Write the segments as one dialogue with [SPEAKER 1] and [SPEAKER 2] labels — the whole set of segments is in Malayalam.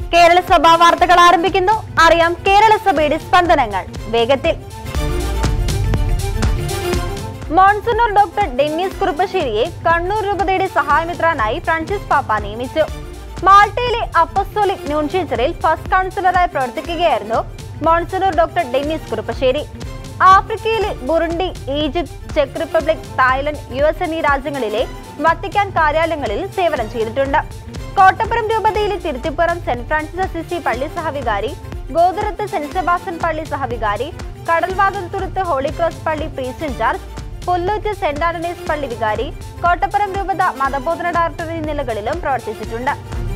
[SPEAKER 1] കേരള സഭാ വാർത്തകൾ ആരംഭിക്കുന്നു അറിയാം കേരള സഭയുടെ സ്പന്ദനങ്ങൾ വേഗത്തിൽ മോൺസണൂർ ഡോക്ടർ ഡെന്നീസ് കുറുപ്പശ്ശേരിയെ കണ്ണൂർ രൂപതയുടെ സഹായമിത്രാനായി ഫ്രാൻസിസ് പാപ്പ നിയമിച്ചു മാൾട്ടയിലെ അപ്പസ്തോലിക് ന്യൂൺഷീച്ചറിൽ ഫസ്റ്റ് കൗൺസിലറായി പ്രവർത്തിക്കുകയായിരുന്നു മോൺസണൂർ ഡോക്ടർ ഡെന്നീസ് കുറുപ്പശ്ശേരി ആഫ്രിക്കയിലെ ബുറുണ്ടി ഈജിപ്ത് ചെക്ക് റിപ്പബ്ലിക് തായ്ലൻഡ് യു എസ് എന്നീ രാജ്യങ്ങളിലെ വത്തിക്കാൻ കാര്യാലയങ്ങളിൽ സേവനം ചെയ്തിട്ടുണ്ട് കോട്ടപ്പുറം രൂപതയിലെ തിരുത്തിപ്പുറം സെന്റ് ഫ്രാൻസിസ് അസിസി പള്ളി സഹവികാരി ഗോതുരത്ത് സെന്റ് സെബാസ്റ്റ്യൻ പള്ളി സഹവികാരി കടൽവാതൽത്തുരുത്ത് ഹോളി ക്രോസ് പള്ളി priest in charge Pullut saint Anthony's പള്ളി വികാരി കോട്ടപ്പുറം രൂപത മതബോധന ഡയറക്ടർ എന്നീ നിലകളിലും പ്രവർത്തിച്ചിട്ടുണ്ട്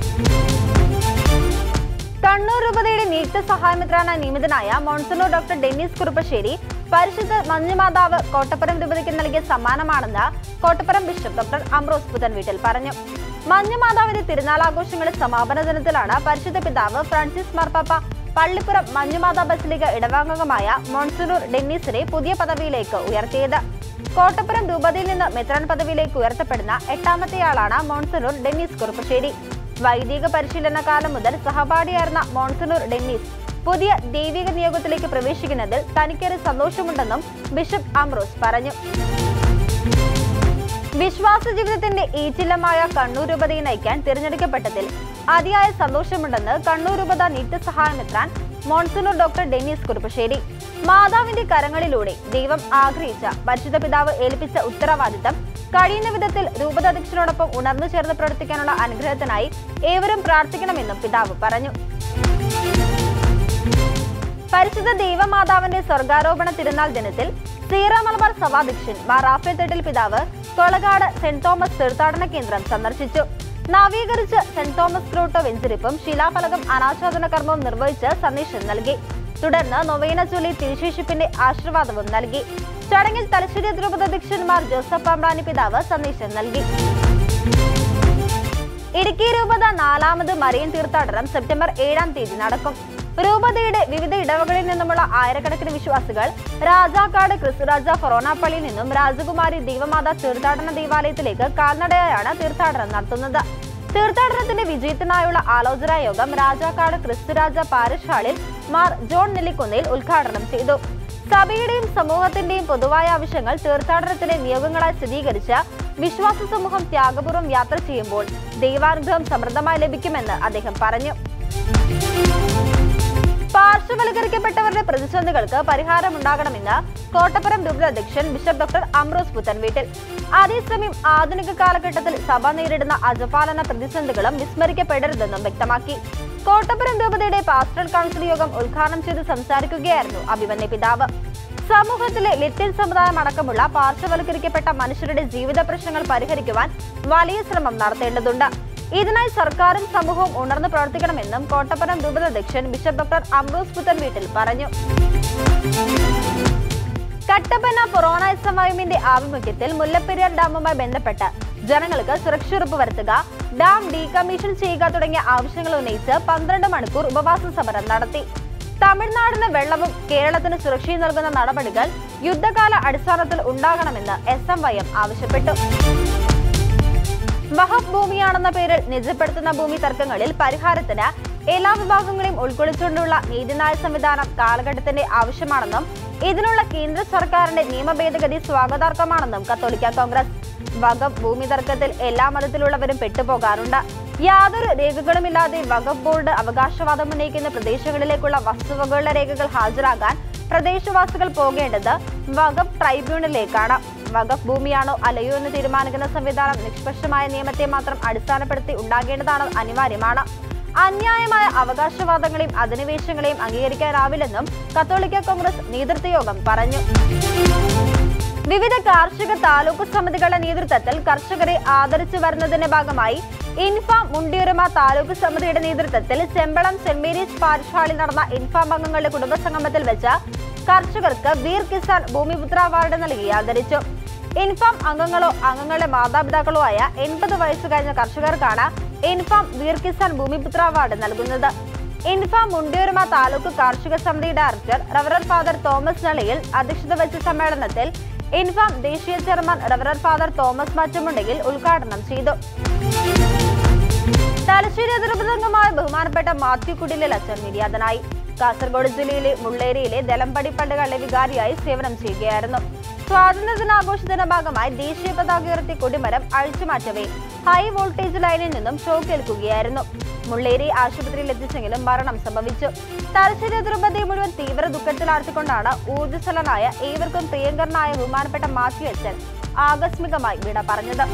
[SPEAKER 1] കണ്ണൂർ രൂപതയുടെ നിയുക്ത സഹായമിത്രാനായി നിയമിതനായ മോൺസണൂർ ഡോക്ടർ ഡെന്നീസ് കുറുപ്പശ്ശേരി പരിശുദ്ധ മഞ്ഞുമാതാവ് കോട്ടപ്പുറം രൂപതയ്ക്ക് നൽകിയ സമ്മാനമാണെന്ന് Kottappuram bishop doctor Ambrose Puthenveettil പറഞ്ഞു മഞ്ഞുമാതാവിന്റെ തിരുനാൾ ആഘോഷങ്ങളുടെ സമാപന ദിനത്തിലാണ് പരിശുദ്ധ പിതാവ് ഫ്രാൻസിസ് മാർപ്പാപ്പ പള്ളിപ്പുറം മഞ്ഞുമാതാ ബസിലിക ഇടവാംഗമായ മോൺസണൂർ ഡെന്നീസിനെ പുതിയ പദവിയിലേക്ക് ഉയർത്തിയത് കോട്ടപ്പുറം രൂപതയിൽ നിന്ന് മെത്രാൻ പദവിയിലേക്ക് ഉയർത്തപ്പെടുന്ന എട്ടാമത്തെയാളാണ് മോൺസണൂർ ഡെന്നീസ് കുറുപ്പശ്ശേരി വൈദിക പരിശീലന കാലം മുതൽ സഹപാഠിയായിരുന്ന മോൺസണൂർ ഡെന്നീസ് പുതിയ ദൈവിക നിയോഗത്തിലേക്ക് പ്രവേശിക്കുന്നതിൽ തനിക്കേറെ സന്തോഷമുണ്ടെന്നും ബിഷപ്പ് അംബ്രോസ് പറഞ്ഞു വിശ്വാസ ജീവിതത്തിന്റെ ഈറ്റില്ലമായ കണ്ണൂർ രൂപതയെ നയിക്കാൻ തിരഞ്ഞെടുക്കപ്പെട്ടതിൽ അതിയായ സന്തോഷമുണ്ടെന്ന് കണ്ണൂർ രൂപത നിത്യസഹായമെത്രാൻ മോൺസണൂർ ഡോക്ടർ ഡെന്നീസ് കുറുപ്പശ്ശേരി മാതാവിന്റെ കരങ്ങളിലൂടെ ദൈവം ആഗ്രഹിച്ച പരിശുദ്ധ പിതാവ് ഏൽപ്പിച്ച ഉത്തരവാദിത്തം കഴിയുന്ന വിധത്തിൽ രൂപതാധ്യക്ഷനോടൊപ്പം ഉണർന്നു ചേർന്ന് പ്രവർത്തിക്കാനുള്ള അനുഗ്രഹത്തിനായി ഏവരും പ്രാർത്ഥിക്കണമെന്നും പിതാവ് പറഞ്ഞു പരിശുദ്ധ ദൈവമാതാവിന്റെ സ്വർഗാരോപണ തിരുനാൾ ദിനത്തിൽ സീറ മലബാർ സഭാധ്യക്ഷൻ മാർ റാഫേൽ തെട്ടിൽ പിതാവ് കൊളകാട് സെന്റ് തോമസ് തീർത്ഥാടന കേന്ദ്രം സന്ദർശിച്ചു നവീകരിച്ച് സെന്റ് തോമസ് ക്രൂട്ടോ വെഞ്ചരിപ്പും ശിലാഫലകം അനാച്ഛാദന കർമ്മവും നിർവഹിച്ച് സന്ദേശം നൽകി തുടർന്ന് നൊവേന ചൊല്ലി തിരുശേഷിപ്പിന്റെ ആശീർവാദവും നൽകി ചടങ്ങിൽ തലശ്ശേരി ദ്രുപദാധ്യക്ഷന്മാർ ജോസഫ് പാമ്പ്രാനി പിതാവ് സന്ദേശം നൽകി ഇടുക്കി രൂപത നാലാമത് മറിയൻ തീർത്ഥാടനം സെപ്റ്റംബർ ഏഴാം തീയതി നടക്കും രൂപതയുടെ വിവിധ ഇടവകളിൽ നിന്നുമുള്ള ആയിരക്കണക്കിന് വിശ്വാസികൾ രാജാക്കാട് ക്രിസ്തുരാജ ഫൊറോന പള്ളിയിൽ നിന്നും രാജകുമാരി ദൈവമാത തീർത്ഥാടന ദേവാലയത്തിലേക്ക് കാൽനടയായാണ് തീർത്ഥാടനം നടത്തുന്നത് തീർത്ഥാടനത്തിന്റെ വിജയത്തിനായുള്ള ആലോചനാ യോഗം രാജാക്കാട് ക്രിസ്തുരാജ പാരിഷ് ഹാളിൽ മാർ ജോൺ നെല്ലിക്കുന്നേൽ ഉദ്ഘാടനം ചെയ്തു സഭയുടെയും സമൂഹത്തിന്റെയും പൊതുവായ ആവശ്യങ്ങൾ തീർത്ഥാടനത്തിന്റെ നിയോഗങ്ങളായി സ്ഥിരീകരിച്ച വിശ്വാസ സമൂഹം ത്യാഗപൂർവ്വം യാത്ര ചെയ്യുമ്പോൾ ദൈവാനുഗ്രഹം സമൃദ്ധമായി ലഭിക്കുമെന്ന് അദ്ദേഹം പറഞ്ഞു പാർശ്വവൽക്കരിക്കപ്പെട്ടവരുടെ പ്രതിസന്ധികൾക്ക് പരിഹാരമുണ്ടാകണമെന്ന് കോട്ടപ്പുറം രൂപത അധ്യക്ഷൻ ബിഷപ്പ് ഡോക്ടർ അംബ്രോസ് പുത്തൻവീട്ടിൽ അതേസമയം ആധുനിക കാലഘട്ടത്തിൽ സഭ നേരിടുന്ന അജപാലന പ്രതിസന്ധികളും വിസ്മരിക്കപ്പെടരുതെന്നും വ്യക്തമാക്കി കോട്ടപ്പുറം രൂപതയുടെ പാസ്റ്ററൽ കൗൺസിൽ യോഗം ഉദ്ഘാടനം ചെയ്ത് സംസാരിക്കുകയായിരുന്നു അഭിമന്യ പിതാവ് സമൂഹത്തിലെ ലിറ്റിൽ സമുദായം അടക്കമുള്ള പാർശ്വവൽക്കരിക്കപ്പെട്ട മനുഷ്യരുടെ ജീവിത പ്രശ്നങ്ങൾ പരിഹരിക്കുവാൻ വലിയ ശ്രമം നടത്തേണ്ടതുണ്ട് ഇതിനായി സർക്കാരും സമൂഹവും ഉണർന്നു പ്രവർത്തിക്കണമെന്നും കോട്ടപ്പുറം രൂപത അധ്യക്ഷൻ bishop doctor Ambrose Puthenveettil പറഞ്ഞു കട്ടപ്പന കൊറോണ എസ് എം ഐഎമ്മിന്റെ ആഭിമുഖ്യത്തിൽ മുല്ലപ്പെരിയാർ ഡാമുമായി ബന്ധപ്പെട്ട് ജനങ്ങൾക്ക് സുരക്ഷ ഉറപ്പുവരുത്തുക ഡാം ഡീകമ്മീഷൻ ചെയ്യുക തുടങ്ങിയ ആവശ്യങ്ങൾ ഉന്നയിച്ച് പന്ത്രണ്ട് മണിക്കൂർ ഉപവാസ സമരം നടത്തി തമിഴ്നാടിന് വെള്ളവും കേരളത്തിന് സുരക്ഷയും നൽകുന്ന നടപടികൾ യുദ്ധകാല അടിസ്ഥാനത്തിൽ ഉണ്ടാകണമെന്ന് എസ് എം വൈ എം ആവശ്യപ്പെട്ടു വഹബ് ഭൂമിയാണെന്ന പേരിൽ നിജപ്പെടുത്തുന്ന ഭൂമി തർക്കങ്ങളിൽ പരിഹാരത്തിന് എല്ലാ വിഭാഗങ്ങളെയും ഉൾക്കൊള്ളിച്ചുകൊണ്ടുള്ള നീതിന്യായ സംവിധാനം കാലഘട്ടത്തിന്റെ ആവശ്യമാണെന്നും ഇതിനുള്ള കേന്ദ്ര സർക്കാരിന്റെ നിയമ ഭേദഗതി സ്വാഗതാർഹമാണെന്നും കത്തോലിക്ക കോൺഗ്രസ് വഖഫ് ഭൂമി തർക്കത്തിൽ എല്ലാ മതത്തിലുള്ളവരും പെട്ടുപോകാറുണ്ട് യാതൊരു രേഖകളുമില്ലാതെ വഖഫ് ബോർഡ് അവകാശവാദം ഉന്നയിക്കുന്ന പ്രദേശങ്ങളിലേക്കുള്ള വസ്തുവകകളുടെ രേഖകൾ ഹാജരാകാൻ പ്രദേശവാസികൾ പോകേണ്ടത് വഖഫ് ട്രൈബ്യൂണലിലേക്കാണ് വഖഫ് ഭൂമിയാണോ അല്ലയോ എന്ന് തീരുമാനിക്കുന്ന സംവിധാനം നിഷ്പക്ഷമായ നിയമത്തെ മാത്രം അടിസ്ഥാനപ്പെടുത്തി ഉണ്ടാകേണ്ടതാണ് അനിവാര്യമാണ് അന്യായമായ അവകാശവാദങ്ങളെയും അധിനിവേശങ്ങളെയും അംഗീകരിക്കാനാവില്ലെന്നും കത്തോലിക്ക കോൺഗ്രസ് നേതൃത്വയോഗം പറഞ്ഞു വിവിധ കാർഷിക താലൂക്ക് സമിതികളുടെ നേതൃത്വത്തിൽ കർഷകരെ ആദരിച്ചു വരുന്നതിന്റെ ഭാഗമായി ഇൻഫാം മുണ്ടിയുരമ താലൂക്ക് സമിതിയുടെ നേതൃത്വത്തിൽ ചെമ്പളം സെന്റ് മേരീസ് പാഠശാലയിൽ നടന്ന ഇൻഫാം അംഗങ്ങളുടെ കുടുംബസംഗമത്തിൽ വെച്ച് കർഷകർക്ക് വീർ കിസാൻ ഭൂമിപുത്ര അവാർഡ് നൽകി ആദരിച്ചു ഇൻഫാം അംഗങ്ങളോ അംഗങ്ങളുടെ മാതാപിതാക്കളോ ആയ എൺപത് വയസ്സ് കഴിഞ്ഞ കർഷകർക്കാണ് ഇൻഫാം വീർ കിസാൻ ഭൂമിപുത്ര അവാർഡ് നൽകുന്നത് ഇൻഫാം മുണ്ടിയൂർമ താലൂക്ക് കാർഷിക സമിതി ഡയറക്ടർ റവറർ ഫാദർ തോമസ് നളിയിൽ അധ്യക്ഷത വഹിച്ച സമ്മേളനത്തിൽ ഇൻഫാം ദേശീയ ചെയർമാൻ റവറർ ഫാദർ തോമസ് മറ്റുമുണ്ടെങ്കിൽ ഉദ്ഘാടനം ചെയ്തു തലശ്ശേരി അതിർഭൃതംഗമായ ബഹുമാനപ്പെട്ട മാത്യു കുടിലിൽ അച്ഛൻ നിര്യാതനായി കാസർഗോഡ് ജില്ലയിലെ മുള്ളേരിയിലെ ദലമ്പടി പള്ളികളിലെ വികാരിയായി സേവനം ചെയ്യുകയായിരുന്നു സ്വാതന്ത്ര്യ ദിനാഘോഷത്തിന്റെ ഭാഗമായി ദേശീയ പതാക ഉയർത്തി കൊടിമരം അഴിച്ചുമാറ്റവേ ഹൈ വോൾട്ടേജ് ലൈനിൽ നിന്നും ഷോക്കേൽക്കുകയായിരുന്നു മുള്ളേരി ആശുപത്രിയിൽ എത്തിച്ചെങ്കിലും മരണം സംഭവിച്ചു തലശ്ശേരി അതിർപതിയെ മുഴുവൻ തീവ്ര ദുഃഖത്തിലാഴ്ത്തിക്കൊണ്ടാണ് ഊർജ്ജസ്വലനായ ഏവർക്കും പ്രിയങ്കരനായ ബഹുമാനപ്പെട്ട മാത്യു അച്ഛൻ ആകസ്മികമായി വിട പറഞ്ഞത്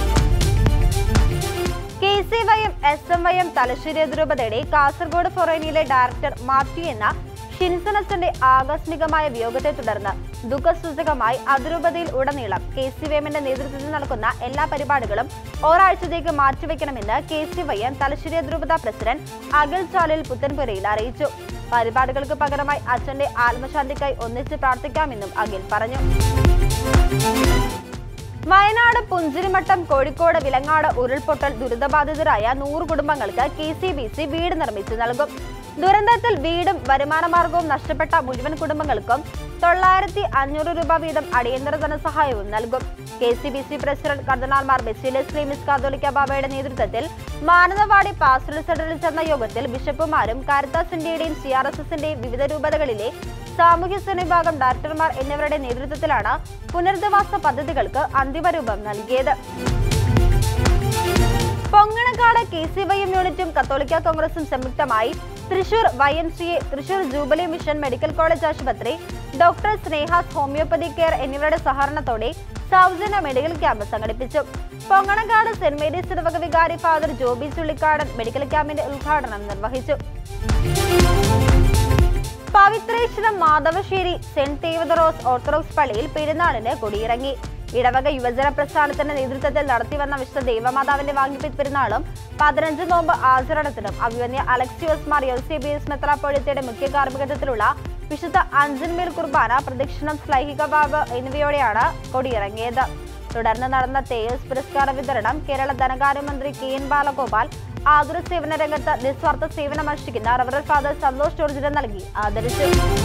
[SPEAKER 1] K C Y M S M Y M Thalassery അതിരൂപതയുടെ കാസർഗോഡ് ഫൊറേനിയിലെ ഡയറക്ടർ മാത്യു എന്ന ഷിൻസനച്ചന്റെ ആകസ്മികമായ വിയോഗത്തെ തുടർന്ന് ദുഃഖസൂചകമായി അതിരൂപതയിൽ ഉടനീളം കെ സി വൈ എമ്മിന്റെ നേതൃത്വത്തിൽ നടക്കുന്ന എല്ലാ പരിപാടികളും ഒരാഴ്ചത്തേക്ക് മാറ്റിവെക്കണമെന്ന് K C Y M Thalassery അതിരൂപത പ്രസിഡന്റ് അഖിൽ ചാലിൽ പുത്തൻപുരയിൽ അറിയിച്ചു പരിപാടികൾക്ക് പകരമായി അച്ഛന്റെ ആത്മശാന്തിക്കായി ഒന്നിച്ച് പ്രാർത്ഥിക്കാമെന്നും അഖിൽ പറഞ്ഞു വയനാട് പുഞ്ചിരിമട്ടം കോഴിക്കോട് വിലങ്ങാട് ഉരുൾപൊട്ടൽ ദുരിതബാധിതരായ നൂറ് കുടുംബങ്ങൾക്ക് കെ സി ബി സി വീട് നിർമ്മിച്ചു നൽകും ദുരന്തത്തിൽ വീടും വരുമാനമാർഗവും നഷ്ടപ്പെട്ട മുഴുവൻ കുടുംബങ്ങൾക്കും തൊള്ളായിരത്തി അഞ്ഞൂറ് രൂപ വീതം അടിയന്തര ധനസഹായവും നൽകും K C B C president കർദിനാൾമാർ ബെസിലസ് ക്ലീമിസ് കാതോലിക്ക ബാബയുടെ നേതൃത്വത്തിൽ മാനന്തവാടി പാസ്റ്റൽ സെന്ററിൽ ചേർന്ന യോഗത്തിൽ ബിഷപ്പുമാരും കാരിത്താസ് ഇന്ത്യയുടെയും സി ആർ എസ് എസിന്റെയും വിവിധ രൂപതകളിലെ സാമൂഹ്യ സേന വിഭാഗം ഡയറക്ടർമാർ എന്നിവരുടെ നേതൃത്വത്തിലാണ് പുനരധിവാസ പദ്ധതികൾക്ക് അന്തിമരൂപം നൽകിയത് Ponganakkad K C Y M യൂണിറ്റും കത്തോലിക്ക കോൺഗ്രസും സംയുക്തമായി Thrissur Y M C A Thrissur jubilee mission medical college ആശുപത്രി ഡോക്ടർ സ്നേഹാസ് ഹോമിയോപ്പതി കെയർ എന്നിവരുടെ സഹകരണത്തോടെ സൗജന്യ മെഡിക്കൽ ക്യാമ്പ് സംഘടിപ്പിച്ചു പൊങ്ങണക്കാട് സെന്റ് മേരീസ് ഇടവക വികാരി ഫാദർ ജോബി ചുള്ളിക്കാടൻ മെഡിക്കൽ ക്യാമ്പിന്റെ ഉദ്ഘാടനം നിർവഹിച്ചു Pavithreswaram Madhavassery saint Theodoros orthodox പള്ളിയിൽ പെരുന്നാളിന് കൊടിയിറങ്ങി ഇടവക യുവജന പ്രസ്ഥാനത്തിന്റെ നേതൃത്വത്തിൽ നടത്തിവന്ന വിശുദ്ധ ദൈവമാതാവിന്റെ വാങ്ങിപ്പിത് പെരുന്നാളും പതിനഞ്ച് നോമ്പ് ആചരണത്തിനും അഭിമന്യ അലക്സിയോസ് മാർ യോസേബിയസ് മെത്രാപ്പൊളിത്തയുടെ മുഖ്യ കാർമ്മികത്വത്തിലുള്ള വിശുദ്ധ അഞ്ചൻമേൽ കുർബാന പ്രദക്ഷിണം ശ്ലൈഹിക വാവ് എന്നിവയോടെയാണ് കൊടിയിറങ്ങിയത് തുടർന്ന് നടന്ന തേജസ് പുരസ്കാര വിതരണം കേരള ധനകാര്യമന്ത്രി കെ എൻ ബാലഗോപാൽ ആതുര സേവന രംഗത്ത് നിസ്വാർത്ഥ സേവനം അനുഷ്ഠിക്കുന്ന റവറൽ ഫാദർ സന്തോഷ് ജോർജിനെ നൽകി ആദരിച്ചു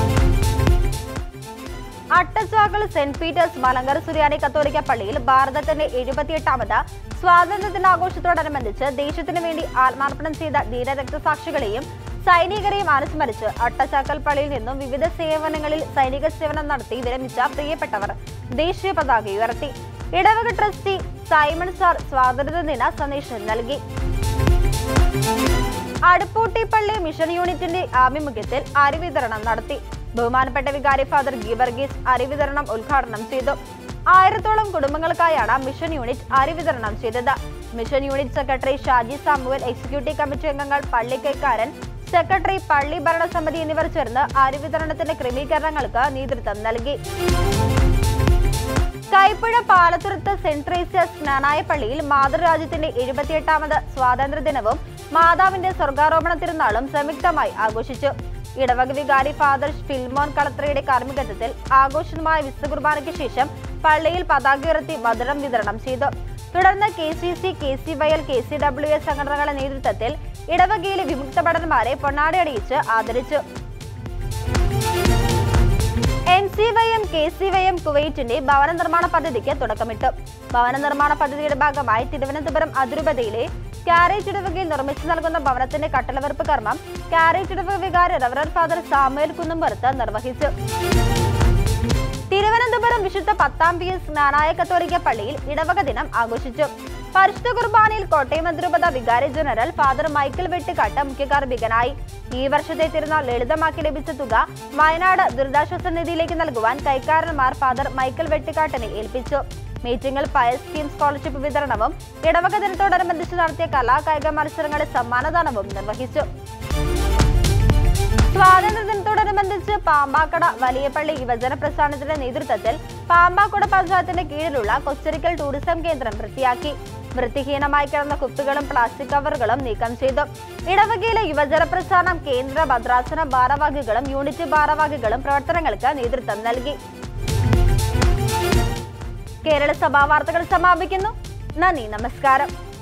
[SPEAKER 1] അട്ടച്ചാക്കൽ സെന്റ് പീറ്റേഴ്സ് മലങ്കര സുറിയാനി കത്തോലിക്ക പള്ളിയിൽ ഭാരതത്തിന്റെ എഴുപത്തിയെട്ടാമത് സ്വാതന്ത്ര്യ ദിനാഘോഷത്തോടനുബന്ധിച്ച് ദേശത്തിനു വേണ്ടി ആത്മാർപ്പണം ചെയ്ത ധീര രക്തസാക്ഷികളെയും സൈനികരെയും അനുസ്മരിച്ച് അട്ടച്ചാക്കൽ പള്ളിയിൽ നിന്നും വിവിധ സേവനങ്ങളിൽ സൈനിക സേവനം നടത്തി വിരമിച്ച പ്രിയപ്പെട്ടവർ ദേശീയ പതാക ഉയർത്തി ഇടവക ട്രസ്റ്റി സൈമൺ സാർ സ്വാതന്ത്ര്യദിന സന്ദേശം നൽകി അടുപ്പൂട്ടി പള്ളി മിഷൻ യൂണിറ്റിന്റെ ആഭിമുഖ്യത്തിൽ അരിവിതരണം നടത്തി ബഹുമാനപ്പെട്ട വികാരി ഫാദർ ഗീബർഗീസ് അരിവിതരണം ഉദ്ഘാടനം ചെയ്തു ആയിരത്തോളം കുടുംബങ്ങൾക്കായാണ് മിഷൻ യൂണിറ്റ് അരിവിതരണം ചെയ്തത് mission unit secretary Shaji Samuel executive committee അംഗങ്ങൾ പള്ളി കൈക്കാരൻ സെക്രട്ടറി പള്ളി ഭരണസമിതി എന്നിവർ ചേർന്ന് അരിവിതരണത്തിന്റെ ക്രമീകരണങ്ങൾക്ക് നേതൃത്വം നൽകി കൈപ്പുഴ പാലത്തുരുത്ത് സെന്റ് ട്രേസ്യസ് ജ്ഞാനായ പള്ളിയിൽ മാതൃരാജ്യത്തിന്റെ എഴുപത്തിയെട്ടാമത് സ്വാതന്ത്ര്യ ദിനവും മാതാവിന്റെ സ്വർഗാരോപണ തിരുനാളും സംയുക്തമായി ആഘോഷിച്ചു ഇടവക വികാരി ഫാദർ ഫിൽമോൻ കളത്രയുടെ കാർമ്മികത്വത്തിൽ ആഘോഷമായ വിശുദ്ധ കുർബാനയ്ക്ക് ശേഷം പള്ളിയിൽ പതാക ഉയർത്തി മധുരം വിതരണം ചെയ്തു തുടർന്ന് K C C K C Y L K C W S സംഘടനകളുടെ നേതൃത്വത്തിൽ ഇടവകയിലെ വിമുക്ത ഭടന്മാരെ പൊന്നാടി അണിയിച്ച് ആദരിച്ചു N C Y M K C Y M കുവൈറ്റിന്റെ ഭവന നിർമ്മാണ പദ്ധതിക്ക് തുടക്കമിട്ടു ഭവന നിർമ്മാണ പദ്ധതിയുടെ ഭാഗമായി തിരുവനന്തപുരം അതിരൂപതയിലെ കാരേജ് ഇടവകയിൽ നിർമ്മിച്ചു നൽകുന്ന ഭവനത്തിന്റെ കട്ടളവെറുപ്പ് കർമ്മം കാരേജ് ഇടവക വികാരി റവറൽ ഫാദർ സാമുവേൽ കുന്നുംപുറത്ത് നിർവഹിച്ചു തിരുവനന്തപുരം വിശുദ്ധ പത്താം പി എസ് ജ്ഞാനായ കത്തോലിക്ക പള്ളിയിൽ ഇടവക ദിനം ആഘോഷിച്ചു പരിശുദ്ധ കുർബാനയിൽ കോട്ടയം അതിരൂപത വികാരി ജനറൽ ഫാദർ മൈക്കിൾ വെട്ടിക്കാട്ട് മുഖ്യകാർമ്മികനായി ഈ വർഷത്തെ തിരുനാൾ ലളിതമാക്കി ലഭിച്ച തുക വയനാട് ദുരിതാശ്വാസ നിധിയിലേക്ക് നൽകുവാൻ കൈക്കാരന്മാർ ഫാദർ മൈക്കിൾ വെട്ടിക്കാട്ടിനെ ഏൽപ്പിച്ചു മീറ്റിംഗിൽ പയസ് സ്കീം സ്കോളർഷിപ്പ് വിതരണവും ഇടവക ദിനത്തോടനുബന്ധിച്ച് നടത്തിയ കലാ കായിക മത്സരങ്ങളുടെ സമ്മാനദാനവും നിർവഹിച്ചു സ്വാതന്ത്ര്യദിനത്തോടനുബന്ധിച്ച് പാമ്പാക്കട വലിയപള്ളി യുവജന പ്രസ്ഥാനത്തിന്റെ നേതൃത്വത്തിൽ പാമ്പാക്കുട പഞ്ചായത്തിന്റെ കീഴിലുള്ള കൊച്ചരിക്കൽ ടൂറിസം കേന്ദ്രം വൃത്തിയാക്കി വൃത്തിഹീനമായി കിടന്ന കുപ്പികളും പ്ലാസ്റ്റിക് കവറുകളും നീക്കം ചെയ്തു ഇടവകയിലെ യുവജന പ്രസ്ഥാനം കേന്ദ്ര ഭദ്രാസന ഭാരവാഹികളും യൂണിറ്റ് ഭാരവാഹികളും പ്രവർത്തനങ്ങൾക്ക് നേതൃത്വം നൽകി കേരള സഭാ വാർത്തകൾ സമാപിക്കുന്നു നന്ദി നമസ്കാരം